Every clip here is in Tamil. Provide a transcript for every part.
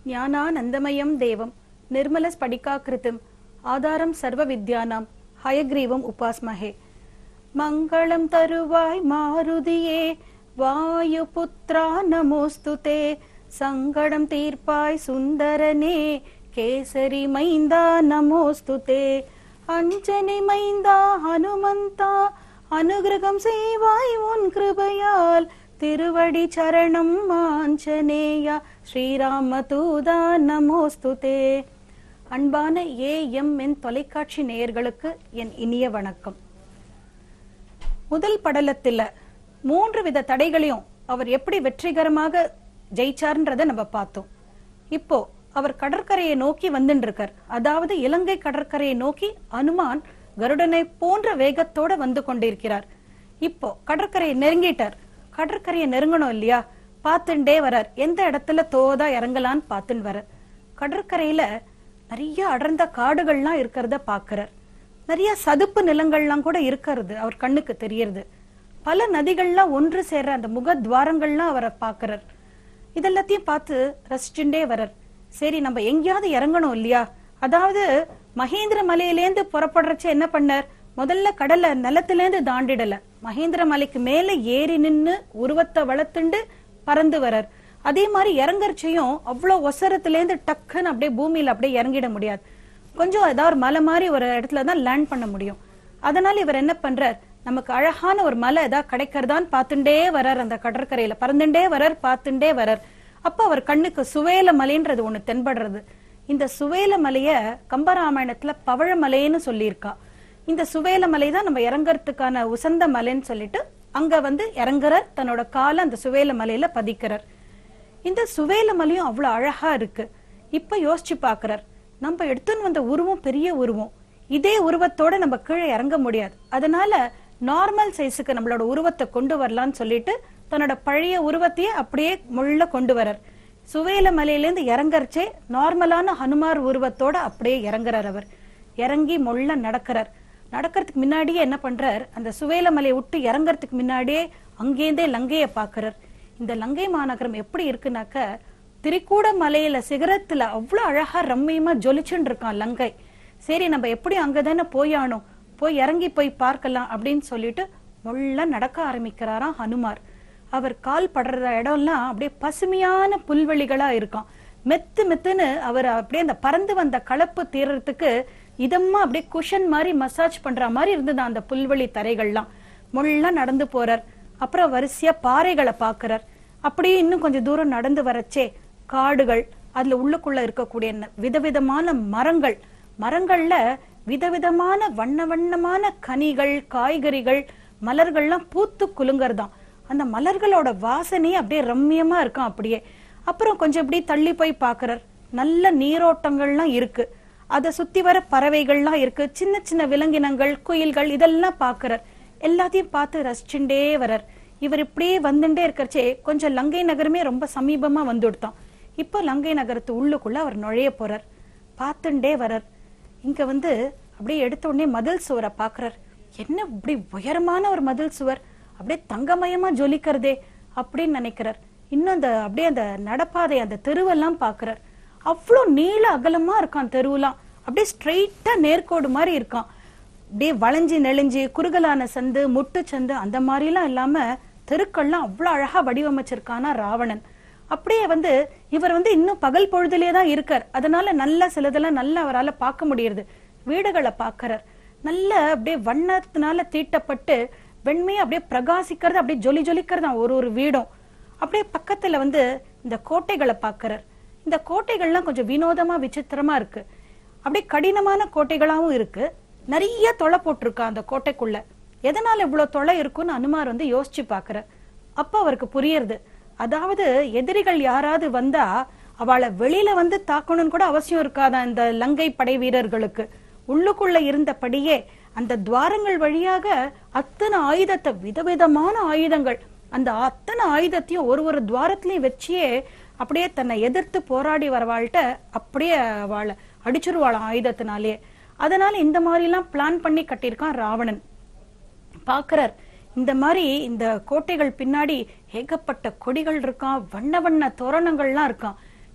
ஞானானந்தமயம் தேவம் நிர்மலஸ்படிகாக்கிருதிம் ஆதாரம் சர்வ வித்யானாம் ஹயக்ரீவம் உபாஸ்மஹே மங்களம் தருவாய் மாருதியே வாயு புத்ரா நமோஸ்துதே சங்கடம் தீர்ப்பாய் சுந்தரனே கேசரி மைந்தா நமோஸ்துதே அஞ்சனை மைந்தா ஹனுமந்தா அனுகிரகம் செய்வாய் உன் கிருபையால் திருவடி சரணம் ஆஞ்சநேயா ஸ்ரீராம தூதா நமோஸ்துதே அன்பான ஏ எம் என் தொலைக்காட்சி நேயர்களுக்கு என் இனிய வணக்கம் முதல் படலத்துல மூன்று வித தடைகளையும் அவர் எப்படி வெற்றிகரமாக ஜெயிச்சார்ன்றத நம்ம பார்த்தோம் இப்போ அவர் கடற்கரையை நோக்கி வந்துட்டு இருக்கார் அதாவது இலங்கை கடற்கரையை நோக்கி அனுமான் கருடனை போன்ற வேகத்தோட வந்து கொண்டிருக்கிறார் இப்போ கடற்கரையை நெருங்கிட்டார் கடற்கரையை நெருங்கணும் இல்லையா பார்த்துட்டே வரார் எந்த இடத்துல தோதா இறங்கலான்னு பார்த்துன்னு வரார் கடற்கரையில நிறைய அடர்ந்த காடுகள்லாம் இருக்கிறத பாக்குறார் நிறைய சதுப்பு நிலங்கள்லாம் கூட இருக்கிறது அவர் கண்ணுக்கு தெரியறது பல நதிகள்லாம் ஒன்று சேர்ற அந்த முகத்வாரங்கள்லாம் அவரை பாக்குறார் இதெல்லாத்தையும் பார்த்து ரசிச்சுட்டே வரார் சரி நம்ம எங்கேயாவது இறங்கணும் இல்லையா அதாவது மகேந்திர மலையிலேந்து புறப்படுறச்ச என்ன பண்ணார் முதல்ல கடலை நிலத்திலேந்து தாண்டிடல மகேந்திர மலைக்கு மேல ஏறி நின்னு உருவத்தை வளர்த்துண்டு பறந்து வரார் அதே மாதிரி இறங்கறச்சையும் அவ்வளவு ஒசரத்திலேருந்து டக்குன்னு அப்படியே பூமியில அப்படியே இறங்கிட முடியாது கொஞ்சம் ஏதாவது ஒரு மலை மாதிரி ஒரு இடத்துல தான் லேண்ட் பண்ண முடியும் அதனால இவர் என்ன பண்றார் நமக்கு அழகான ஒரு மலை ஏதாவது கிடைக்கிறதான்னு பார்த்துட்டே வரார் அந்த கடற்கரையில பறந்துட்டே வரார் பார்த்துட்டே வரார் அப்ப அவர் கண்ணுக்கு சுவேல மலைன்றது ஒண்ணு தென்படுறது இந்த சுவேல மலைய கம்பராமாயணத்துல பவழமலைன்னு சொல்லியிருக்கா இந்த சுவேல மலை தான் நம்ம இறங்கறதுக்கான உசந்த மலைன்னு சொல்லிட்டு அங்க வந்து இறங்குறார் தன்னோட காலை அந்த சுவேல மலையில பதிக்கிறார் இந்த சுவேல மலையும் அவ்வளவு அழகா இருக்கு இப்ப யோசிச்சு பாக்குறார் நம்ம எடுத்துன்னு வந்த உருவம் பெரிய உருவம் இதே உருவத்தோட நம்ம கீழே இறங்க முடியாது அதனால நார்மல் சைஸுக்கு நம்மளோட உருவத்தை கொண்டு வரலாம்னு சொல்லிட்டு தன்னோட பழைய உருவத்தையே அப்படியே முள்ள கொண்டு வரார் சுவேல மலையிலேருந்து இறங்கறச்சே நார்மலான ஹனுமார் உருவத்தோட அப்படியே இறங்குறார் அவர் இறங்கி மொள்ள நடக்கிறார் நடக்கிறதுக்கு முன்னாடியே என்ன பண்றார் அந்த சுவேல மலையை விட்டு இறங்கறதுக்கு முன்னாடியே அங்கேருந்தே லங்கைய பாக்குறார் இந்த லங்கை மாநகரம் எப்படி இருக்குனாக்க திரிக்கூட மலையில சிகரத்துல அவ்வளவு அழகா ரம்மியமா ஜொலிச்சுன்னு இருக்கான் லங்கை சரி நம்ம எப்படி அங்கதானே போயானோம் போய் இறங்கி போய் பார்க்கலாம் அப்படின்னு சொல்லிட்டு மொள்ள நடக்க ஆரம்பிக்கிறாராம் ஹனுமார் அவர் கால் படுற இடம்லாம் அப்படியே பசுமையான புல்வெளிகளா இருக்கான் மெத்து மெத்துன்னு அவர் அப்படியே அந்த பறந்து வந்த கலப்பு தீர்றதுக்கு இதமா அப்படியே குஷன் மாதிரி மசாஜ் பண்ற மாதிரி இருந்தது அந்த புல்வெளி தரைகள்லாம் முள்ள நடந்து போறார் அப்புறம் வரிசையா பாறைகளை பாக்குறார் அப்படியே இன்னும் கொஞ்சம் தூரம் நடந்து வரச்சே காடுகள் அதுல உள்ளுக்குள்ள இருக்கக்கூடிய ந- விதவிதமான மரங்கள் மரங்கள்ல விதவிதமான வண்ண வண்ணமான கனிகள் காய்கறிகள் மலர்கள்லாம் பூத்து குலுங்கறதாம் அந்த மலர்களோட வாசனையே அப்படியே ரம்மியமா இருக்கும் அப்படியே அப்புறம் கொஞ்சம் இப்படி தள்ளி போய் பாக்குறார் நல்ல நீரோட்டங்கள்லாம் இருக்கு அதை சுத்தி வர பறவைகள்லாம் இருக்கு சின்ன சின்ன விலங்கினங்கள் குயில்கள் இதெல்லாம் பாக்குறார் எல்லாத்தையும் பார்த்து ரசிச்சுட்டே வரார் இவர் இப்படியே வந்துட்டே இருக்கறச்சே கொஞ்சம் லங்கை நகரமே ரொம்ப சமீபமா வந்துடுத்தான் இப்போ லங்கை நகரத்து உள்ளுக்குள்ள அவர் நுழைய போறார் பார்த்துட்டே வரார் இங்க வந்து அப்படியே எடுத்த உடனே மதில் சுவரை பாக்குறார் என்ன இப்படி உயரமான ஒரு மதில் சுவர் அப்படியே தங்கமயமா ஜொலிக்கிறதே அப்படின்னு நினைக்கிறார் இன்னும் அந்த அப்படியே அந்த நடப்பாதை அந்த தெருவெல்லாம் பாக்குறார் அவ்வளோ நீள அகலமா இருக்கான் தெருவெல்லாம் அப்படியே ஸ்ட்ரெயிட்டா நேர்கோடு மாதிரி இருக்கான் அப்படியே வளைஞ்சு நெளிஞ்சு குறுகலான சந்து முட்டு சந்து அந்த மாதிரிலாம் இல்லாம தெருக்கள்லாம் அவ்வளவு அழகா வடிவமைச்சிருக்கானா ராவணன் அப்படியே வந்து இவர் வந்து இன்னும் பகல் பொழுதுலயே தான் இருக்கார் அதனால நல்ல சிலதெல்லாம் நல்லா அவரால பார்க்க முடியுது வீடுகளை பார்க்கறார் நல்ல அப்படியே வண்ணத்தினால தீட்டப்பட்டு வெண்மையா அப்படியே பிரகாசிக்கிறது அப்படியே ஜொலி ஜொலிக்கிறது ஒரு ஒரு வீடும் அப்படியே பக்கத்துல வந்து இந்த கோட்டைகளை பார்க்கறார் இந்த கோட்டைகள்லாம் கொஞ்சம் வினோதமா விசித்திரமா இருக்கு அப்படியே கடினமான கோட்டைகளாவும் இருக்கு நிறைய தொலை போட்டிருக்கா அந்த கோட்டைக்குள்ள எதனால இவ்வளவு தொலை இருக்கும்னு அனுமார் வந்து யோசிச்சு பாக்குறார் அப்ப அவருக்கு புரியுறது அதாவது எதிரிகள் யாராவது வந்தா அவளை வெளியில வந்து தாக்கணும்னு கூட அவசியம் இருக்காதா இந்த லங்கை படை வீரர்களுக்கு உள்ளுக்குள்ள இருந்தபடியே அந்த துவாரங்கள் வழியாக அத்தனை ஆயுதத்தை விதவிதமான ஆயுதங்கள் அந்த அத்தனை ஆயுதத்தையும் ஒரு ஒரு துவாரத்திலையும் வச்சியே அப்படியே தன்னை எதிர்த்து போராடி வரவாள்கிட்ட அப்படியே அவளை அடிச்சிருவாளாம் ஆயுதத்தினாலே அதனால இந்த மாதிரி எல்லாம் பிளான் பண்ணி கட்டியிருக்கான் ராவணன் பாக்குறார் இந்த மாதிரி இந்த கோட்டைகள் பின்னாடி ஏகப்பட்ட கொடிகள் இருக்கான் வண்ண வண்ண தோரணங்கள்லாம் இருக்கான்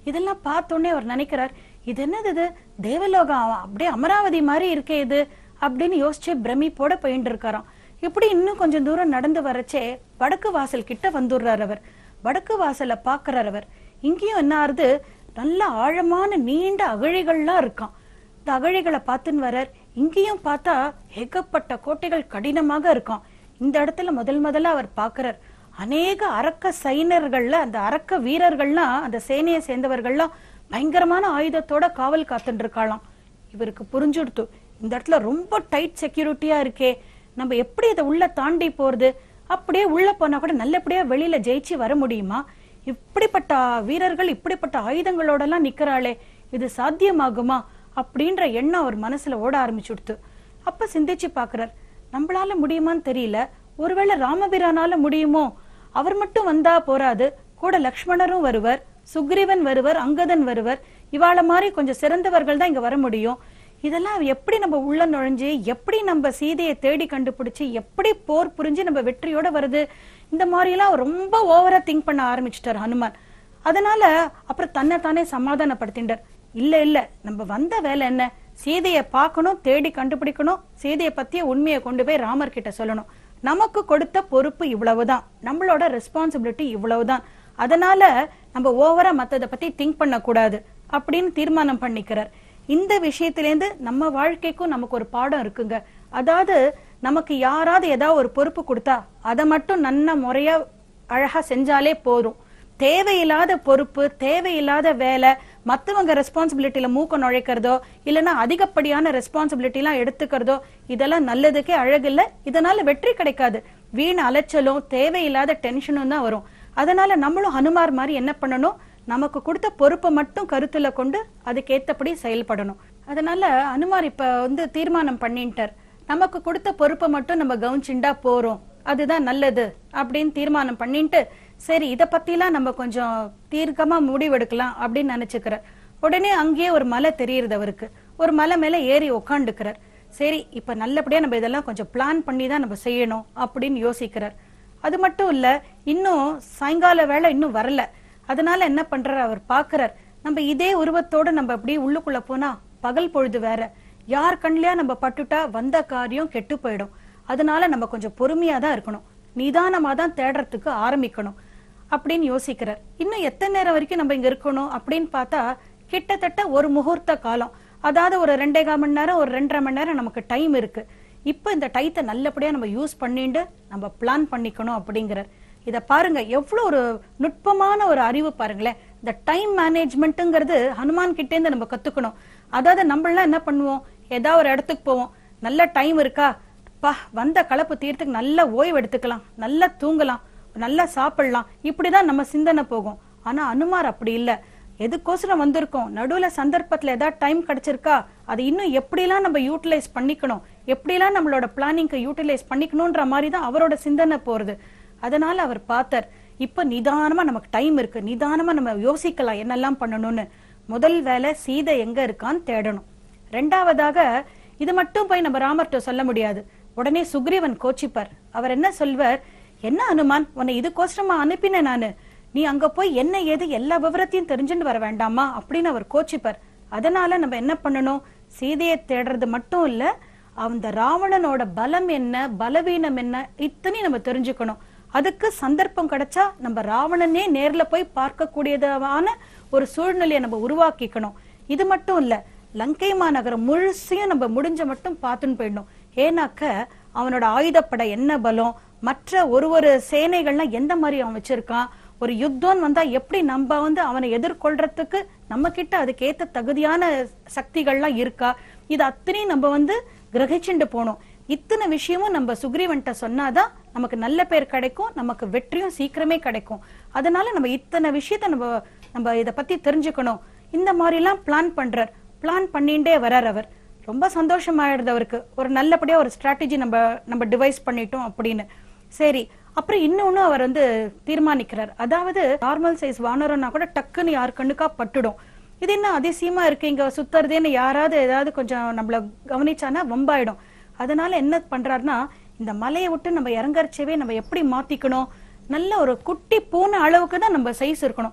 இதெல்லாம் பார்த்தோன்னே அவர் நினைக்கிறார் இது என்னது இது தேவலோகம் அப்படியே அமராவதி மாதிரி இருக்கே இது அப்படின்னு யோசிச்சு பிரமிப்போட போயிட்டு இருக்காராம் இப்படி இன்னும் கொஞ்சம் தூரம் நடந்து வரச்சே வடக்கு வாசல் கிட்ட வந்துடுறார் அவர் வடக்கு வாசல்ல பாக்குறார் அவர் இங்கேயும் என்ன ஆறுது நல்ல ஆழமான நீண்ட அகழிகள்லாம் இருக்கான் இந்த அகழிகளை பார்த்துன்னு வரார் இங்கேயும் பார்த்தா ஏகப்பட்ட கோட்டைகள் கடினமாக இருக்கான் இந்த இடத்துல முதல் முதல்ல அவர் பார்க்கறார் அநேக அரக்க சைனர்கள்ல அந்த அரக்க வீரர்கள்லாம் அந்த சேனையை சேர்ந்தவர்கள்லாம் பயங்கரமான ஆயுதத்தோட காவல் காத்துட்டு இருக்காளாம் இவருக்கு புரிஞ்சுடுத்து இந்த இடத்துல ரொம்ப டைட் செக்யூரிட்டியா இருக்கே நம்ம எப்படி இதை உள்ள தாண்டி போறது அப்படியே உள்ள போனா கூட நல்லபடியா வெளியில ஜெயிச்சு வர முடியுமா இப்படிப்பட்ட வீரர்கள் இப்படிப்பட்ட ஆயுதங்களோட எல்லாம் நிக்கிறாளே இது சாத்தியமாகுமா அப்படின்ற எண்ணம் அவர் மனசுல ஓட ஆரம்பிச்சுடுத்து அப்ப சிந்திச்சு பாக்குறார் நம்மளால முடியுமான்னு தெரியல ஒருவேளை ராமபிரானால முடியுமோ அவர் மட்டும் வந்தா போராது கூட லக்ஷ்மணரும் வருவர் சுக்ரீவன் வருவர் அங்கதன் வருவர் இவாள மாதிரி கொஞ்சம் சிறந்தவர்கள் தான் இங்க வர முடியும் இதெல்லாம் எப்படி நம்ம உள்ள நுழைஞ்சு எப்படி நம்ம சீதையை தேடி கண்டுபிடிச்சு எப்படி போர் புரிஞ்சு நம்ம வெற்றியோட வருது இந்த மாதிரி எல்லாம் ரொம்ப ஓவரா திங்க் பண்ண ஆரம்பிச்சிட்டார் ஹனுமான் அதனால அப்புறம் தன்னை தானே சமாதானப்படுத்திட்டார் இல்ல இல்ல நம்ம வந்த வேலை என்ன சீதையை பார்க்கணும் தேடி கண்டுபிடிக்கணும் சீதையை பத்திய உண்மையை கொண்டு போய் ராமர் கிட்ட சொல்லணும் நமக்கு கொடுத்த பொறுப்பு இவ்வளவுதான் நம்மளோட ரெஸ்பான்சிபிலிட்டி இவ்வளவுதான் அதனால நம்ம ஓவரா மத்தத பத்தி திங்க் பண்ண கூடாது அப்படின்னு தீர்மானம் பண்ணிக்கிறார் இந்த விஷயத்திலேருந்து நம்ம வாழ்க்கைக்கும் நமக்கு ஒரு பாடம் இருக்குங்க அதாவது நமக்கு யாராவது ஏதாவது ஒரு பொறுப்பு கொடுத்தா அதை மட்டும் நன்ன முறையா அழகா செஞ்சாலே போதும் தேவையில்லாத பொறுப்பு தேவையில்லாத வேலை மத்தவங்க ரெஸ்பான்சிபிலிட்டியில மூக்க நுழைக்கிறதோ இல்லைன்னா அதிகப்படியான ரெஸ்பான்சிபிலிட்டி எல்லாம் எடுத்துக்கிறதோ இதெல்லாம் நல்லதுக்கே அழகில்ல இதனால வெற்றி கிடைக்காது வீண் அலைச்சலும் தேவையில்லாத டென்ஷனும் தான் வரும் அதனால நம்மளும் ஹனுமார் மாதிரி என்ன பண்ணணும் நமக்கு கொடுத்த பொறுப்பை மட்டும் கருத்துல கொண்டு அதுக்கேத்தபடி செயல்படணும் அதனால அனுமார் இப்ப வந்து தீர்மானம் பண்ணிட்டார் நமக்கு கொடுத்த பொறுப்பை மட்டும் நம்ம கவனிச்சுண்டா போறோம் அதுதான் நல்லது அப்படின்னு தீர்மானம் பண்ணிட்டு சரி இத பத்திலாம் நம்ம கொஞ்சம் தீர்க்கமா முடிவெடுக்கலாம் அப்படின்னு நினைச்சுக்கிறார் உடனே அங்கேயே ஒரு மலை தெரியுது அவருக்கு ஒரு மலை மேல ஏறி உக்காந்துக்கிறார் சரி இப்ப நல்லபடியா நம்ம இதெல்லாம் கொஞ்சம் பிளான் பண்ணி தான் நம்ம செய்யணும் அப்படின்னு யோசிக்கிறார் அது மட்டும் இல்ல இன்னும் சாயங்கால வேலை இன்னும் வரல அதனால என்ன பண்றாரு அவர் பாக்குறார் நம்ம இதே உருவத்தோட நம்ம அப்படியே உள்ளுக்குள்ள போனா பகல் பொழுது வேற யார் கண்லயா நம்ம பட்டுட்டா வந்த காரியம் கெட்டு போயிடும் அதனால நம்ம கொஞ்சம் பொறுமையா தான் இருக்கணும் நிதானமா தான் தேடுறதுக்கு ஆரம்பிக்கணும் அப்படின்னு யோசிக்கிறார் இன்னும் எத்தனை நேரம் வரைக்கும் நம்ம இங்க இருக்கணும் அப்படின்னு பார்த்தா கிட்டத்தட்ட ஒரு முகூர்த்த காலம் அதாவது ஒரு ரெண்டே கால் மணி நேரம் ஒரு ரெண்டரை மணி நேரம் நமக்கு டைம் இருக்கு இப்ப இந்த டைத்தை நல்லபடியா நம்ம யூஸ் பண்ணிட்டு நம்ம பிளான் பண்ணிக்கணும் அப்படிங்கிறார் இத பாருங்க எவ்வளவு ஒரு நுட்பமான ஒரு அறிவு பாருங்களேன் இந்த டைம் மேனேஜ்மெண்ட்டுங்கிறது ஹனுமான் கிட்டே இருந்து நம்ம கத்துக்கணும் அதாவது நம்மளாம் என்ன பண்ணுவோம் ஏதாவது ஒரு இடத்துக்கு போவோம் நல்ல டைம் இருக்கா பா வந்த கலப்பு தீர்த்துக்கு நல்ல ஓய்வு எடுத்துக்கலாம் நல்லா தூங்கலாம் நல்லா சாப்பிடலாம் இப்படிதான் நம்ம சிந்தனை போகும் ஆனா அனுமார் அப்படி இல்ல எதுக்கோசரம் வந்திருக்கோம் நடுவுல சந்தர்ப்பத்துல ஏதாவது டைம் கிடைச்சிருக்கா அது இன்னும் எப்படிலாம் நம்ம யூட்டிலைஸ் பண்ணிக்கணும் எப்படிலாம் நம்மளோட பிளானிங்க யூட்டிலைஸ் பண்ணிக்கணும்ன்ற மாதிரி தான் அவரோட சிந்தனை போறது அதனால அவர் பார்த்தார் இப்ப நிதானமா நமக்கு டைம் இருக்கு நிதானமா நம்ம யோசிக்கலாம் என்னெல்லாம் பண்ணணும்னு முதல் வேலை சீதை எங்க இருக்கான்னு தேடணும் ரெண்டாவதாக இது மட்டும் போய் நம்ம ராமர்கிட்ட சொல்ல முடியாது உடனே சுக்ரீவன் கோச்சிப்பார் அவர் என்ன சொல்வார் என்ன அனுமான் உன்னை இதுக்கோசரமா அனுப்பினேன் நானு நீ அங்க போய் என்ன ஏது எல்லா விவரத்தையும் தெரிஞ்சுட்டு வர வேண்டாமா அப்படின்னு அவர் கோச்சிப்பார் அதனால நம்ம என்ன பண்ணணும் சீதையை தேடுறது மட்டும் இல்ல அந்த ராவணனோட பலம் என்ன பலவீனம் என்ன இத்தனையும் நம்ம தெரிஞ்சுக்கணும் அதுக்கு சந்தர்ப்பம் கிடைச்சா நம்ம ராவணனே நேர்ல போய் பார்க்கக்கூடியதான ஒரு சூழ்நிலையை நம்ம உருவாக்கிக்கணும் இது மட்டும் இல்ல லங்கை மாநகரம் முழுசையும் நம்ம முடிஞ்ச மட்டும் பார்த்துன்னு போயிடணும் ஏன்னாக்க அவனோட ஆயுதப்படை என்ன பலம் மற்ற ஒரு ஒரு சேனைகள்லாம் எந்த மாதிரி அவன் வச்சிருக்கான் ஒரு யுத்தம் வந்தா எப்படி நம்ம வந்து அவனை எதிர்கொள்றதுக்கு நம்ம கிட்ட அதுக்கு ஏத்த தகுதியான சக்திகள்லாம் இருக்கா இது அத்தனையும் நம்ம வந்து கிரகிச்சுண்டு போனோம் இத்தனை விஷயமும் நம்ம சுக்ரீவன்ட்ட சொன்னாதான் நமக்கு நல்ல பேர் கிடைக்கும் நமக்கு வெற்றியும் சீக்கிரமே கிடைக்கும் அதனால நம்ம இத்தனை விஷயத்த நம்ம நம்ம இத பத்தி தெரிஞ்சுக்கணும் இந்த மாதிரி எல்லாம் பிளான் பண்றார் பிளான் பண்ணிட்டே வரார் அவர் ரொம்ப சந்தோஷமாயிடுது அவருக்கு ஒரு நல்லபடியா ஒரு ஸ்ட்ராட்டஜி நம்ம நம்ம டிவைஸ் பண்ணிட்டோம் அப்படின்னு சரி அப்புறம் இன்னொன்னு அவர் வந்து தீர்மானிக்கிறார் அதாவது நார்மல் சைஸ் வானரம்னா கூட டக்குன்னு யார் கண்ணுக்கா பட்டுடும் இது என்ன அதிசயமா இருக்கு இங்க சுத்துறதேன்னு யாராவது ஏதாவது கொஞ்சம் நம்மள கவனிச்சானா வம்பாயிடும் அதனால என்ன பண்றாருன்னா இந்த மலையை விட்டு நம்ம இறங்கறச்சவே நம்ம எப்படி மாத்திக்கணும் நல்ல ஒரு குட்டி பூனை அளவுக்கு தான் நம்ம சைஸ் இருக்கணும்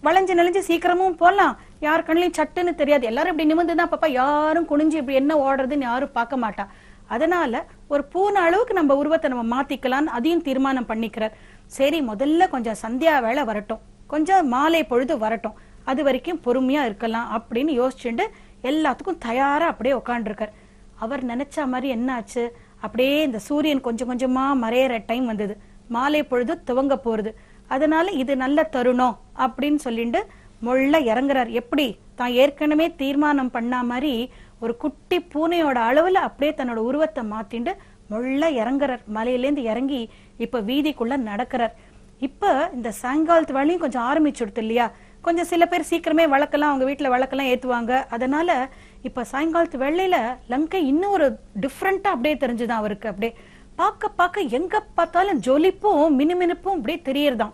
வளைஞ்சு நெளிஞ்சு சீக்கிரமும் போலாம் யார் கண்ணிலையும் சட்டுன்னு தெரியாது எல்லாரும் இப்படி நிமிர்ந்து தான் பாப்பா யாரும் குனிஞ்சு இப்படி என்ன ஓடுறதுன்னு யாரும் பார்க்க மாட்டா அதனால ஒரு பூனை அளவுக்கு நம்ம உருவத்தை நம்ம மாத்திக்கலாம்னு அதையும் தீர்மானம் பண்ணிக்கிறார் சரி முதல்ல கொஞ்சம் சந்தியா வேளை வரட்டும் கொஞ்சம் மாலை பொழுது வரட்டும் அது வரைக்கும் பொறுமையா இருக்கலாம் அப்படின்னு யோசிச்சுட்டு எல்லாத்துக்கும் தயாரா அப்படியே உட்காந்துருக்கார் அவர் நினைச்ச மாதிரி என்ன ஆச்சு அப்படியே இந்த சூரியன் கொஞ்சம் கொஞ்சமா மறையிற டைம் வந்தது மாலை பொழுது துவங்க போறது அதனால இது நல்ல தருணம் அப்படின்னு சொல்லிட்டு மொள்ள இறங்குறார் எப்படி தான் ஏற்கனவே தீர்மானம் பண்ண மாதிரி ஒரு குட்டி பூனையோட அளவுல அப்படியே தன்னோட உருவத்தை மாத்திண்டு மொள்ள இறங்குறார் மலையிலேருந்து இறங்கி இப்ப வீதிக்குள்ள நடக்கிறார் இப்ப இந்த சாயங்காலத்து வேலையும் கொஞ்சம் ஆரம்பிச்சுடுது இல்லையா கொஞ்சம் சில பேர் சீக்கிரமே வழக்கெல்லாம் அவங்க வீட்டுல வழக்கெல்லாம் ஏத்துவாங்க அதனால இப்ப சாயங்காலத்து வெள்ளையில லங்கை இன்னும் ஒரு டிஃப்ரெண்டா அப்படியே தெரிஞ்சுதான் அவருக்கு அப்படியே பார்க்க பார்க்க எங்க பார்த்தாலும் ஜொலிப்பும் மினுமினுப்பும் அப்படியே தெரியறதாம்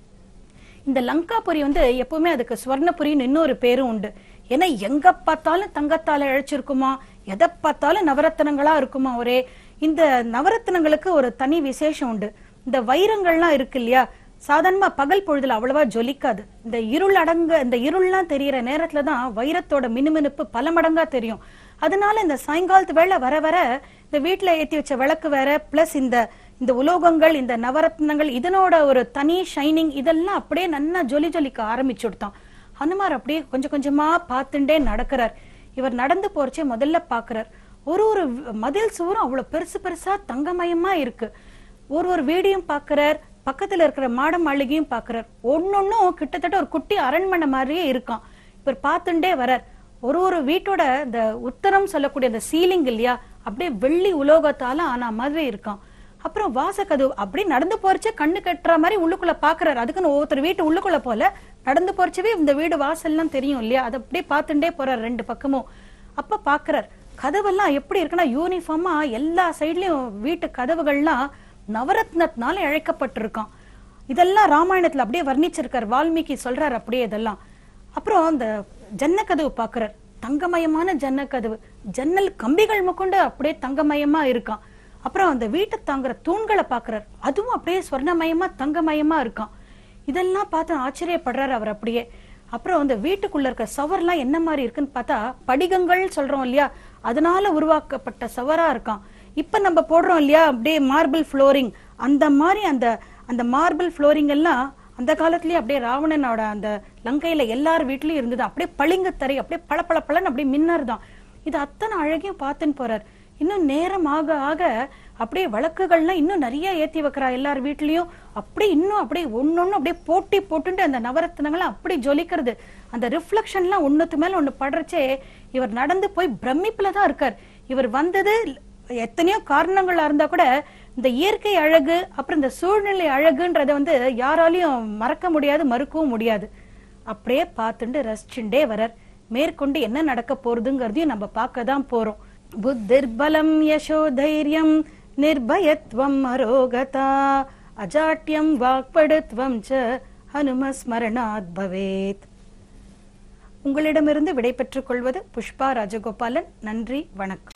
இந்த லங்காபுரி வந்து எப்பவுமே அதுக்கு ஸ்வர்ணபுரின்னு இன்னொரு பேரும் உண்டு ஏன்னா எங்க பார்த்தாலும் தங்கத்தால இழைச்சிருக்குமா எதை பார்த்தாலும் நவரத்தனங்களா இருக்குமா ஒரே இந்த நவரத்தனங்களுக்கு ஒரு தனி விசேஷம் உண்டு இந்த வைரங்கள்லாம் இருக்கு இல்லையா சாதாரணமா பகல் பொழுதுல அவ்வளவா ஜொலிக்காது இந்த இருள் அடங்க இந்த இருள்லாம் தெரியற நேரத்துல தான் வைரத்தோட மினுமினுப்பு பல மடங்கா தெரியும் அதனால இந்த சாயங்காலத்து வேளை வர வர இந்த வீட்டுல ஏத்தி வச்ச விளக்கு வேற பிளஸ் இந்த இந்த உலோகங்கள் இந்த நவரத்னங்கள் இதனோட ஒரு தனி ஷைனிங் இதெல்லாம் அப்படியே நன்னா ஜொலி ஜொலிக்க ஆரம்பிச்சு விட்டான் ஹனுமார் அப்படியே கொஞ்சம் கொஞ்சமா பார்த்துட்டே நடக்கிறார் இவர் நடந்து போறச்சே முதல்ல பாக்குறார் ஒரு ஒரு மதில் சுவரும் அவ்வளவு பெருசு பெருசா தங்கமயமா இருக்கு ஒரு ஒரு வீடியும் பாக்குறார் பக்கத்துல இருக்கிற மாட மாளிகையும் பாக்குறார் ஒன்னொன்னும் கிட்டத்தட்ட ஒரு குட்டி அரண்மனை மாதிரியே இருக்கான் இவர் பார்த்துட்டே வரார் ஒரு ஒரு வீட்டோட இந்த உத்தரம் சொல்லக்கூடிய அந்த சீலிங் இல்லையா அப்படியே வெள்ளி உலோகத்தால ஆன மாதிரி இருக்கான் அப்புறம் வாசக்கதவு அப்படியே நடந்து போறச்சே கண்ணு கட்டுற மாதிரி உள்ளுக்குள்ள பாக்குறாரு அதுக்குன்னு ஒவ்வொருத்தர் வீட்டு உள்ளுக்குள்ள போல நடந்து போறச்சவே இந்த வீடு வாசல்லாம் தெரியும் இல்லையா அதை அப்படியே பார்த்துட்டே போறாரு ரெண்டு பக்கமும் அப்ப பாக்குறார் கதவெல்லாம் எப்படி இருக்குன்னா யூனிஃபார்மா எல்லா சைட்லயும் வீட்டு கதவுகள்லாம் நவரத்னத்தினால இழைக்கப்பட்டிருக்கான் இதெல்லாம் ராமாயணத்துல அப்படியே வர்ணிச்சிருக்கார் வால்மீகி சொல்றாரு அப்படியே இதெல்லாம் அப்புறம் அந்த ஜன்னக்கதவு பாக்குறார் தங்கமயமான ஜன்னக்கதவு ஜன்னல் கம்பிகள் முக்கொண்டு அப்படியே தங்கமயமா இருக்கான் அப்புறம் அந்த வீட்டை தாங்குற தூண்களை பாக்குறார் அதுவும் அப்படியே சொர்ணமயமா தங்கமயமா இருக்கான் இதெல்லாம் பார்த்து ஆச்சரியப்படுறாரு அவர் அப்படியே அப்புறம் அந்த வீட்டுக்குள்ள இருக்க சவர்லாம் என்ன மாதிரி இருக்குன்னு பார்த்தா படிகங்கள் சொல்றோம் இல்லையா அதனால உருவாக்கப்பட்ட சவரா இருக்கான் இப்ப நம்ம போடுறோம் இல்லையா அப்படியே மார்பிள் ஃப்ளோரிங் அந்த மாதிரி அந்த அந்த மார்பிள் ஃப்ளோரிங் எல்லாம் அந்த காலத்திலேயே அப்படியே ராவணனோட அந்த லங்கையில எல்லார் வீட்லயும் இருந்தது அப்படியே பளிங்கு தரை அப்படியே பளபள பளன்னு அப்படியே மின்னர்தான் இது அத்தனை அழகையும் பார்த்துன்னு போறார் இன்னும் நேரம் ஆக ஆக அப்படியே வழக்குகள்லாம் இன்னும் நிறைய ஏத்தி வைக்கிறா எல்லார் வீட்லயும் அப்படியே இன்னும் அப்படியே ஒன்னொன்னு அப்படியே போட்டி போட்டுட்டு அந்த நவரத்னங்கள்லாம் அப்படி ஜொலிக்கிறது அந்த ரிஃப்ளெக்ஷன்லாம் ஒண்ணுத்து மேல ஒண்ணு படுறச்சே இவர் நடந்து போய் பிரமிப்புல தான் இருக்கார் இவர் வந்தது எத்தனையோ காரணங்களா இருந்தா கூட இந்த இயற்கை அழகு அப்புறம் இந்த சூழ்நிலை அழகுன்றத வந்து யாராலையும் மறக்க முடியாது மறுக்கவும் முடியாது அப்படியே பார்த்துட்டு ரசிச்சுட்டே வரார் மேற்கொண்டு என்ன நடக்க போறதுங்கிறதையும் நம்ம பார்க்க தான் போறோம் புத்திர்பலம் யசோ தைரியம் நிர்பயத்வம் அரோகதா அஜாட்யம் வாக்படுத்வம் ச ஹனுமஸ்மரணாத் பவேத் உங்களிடமிருந்து விடை பெற்றுக் கொள்வது புஷ்பா ராஜகோபாலன் நன்றி வணக்கம்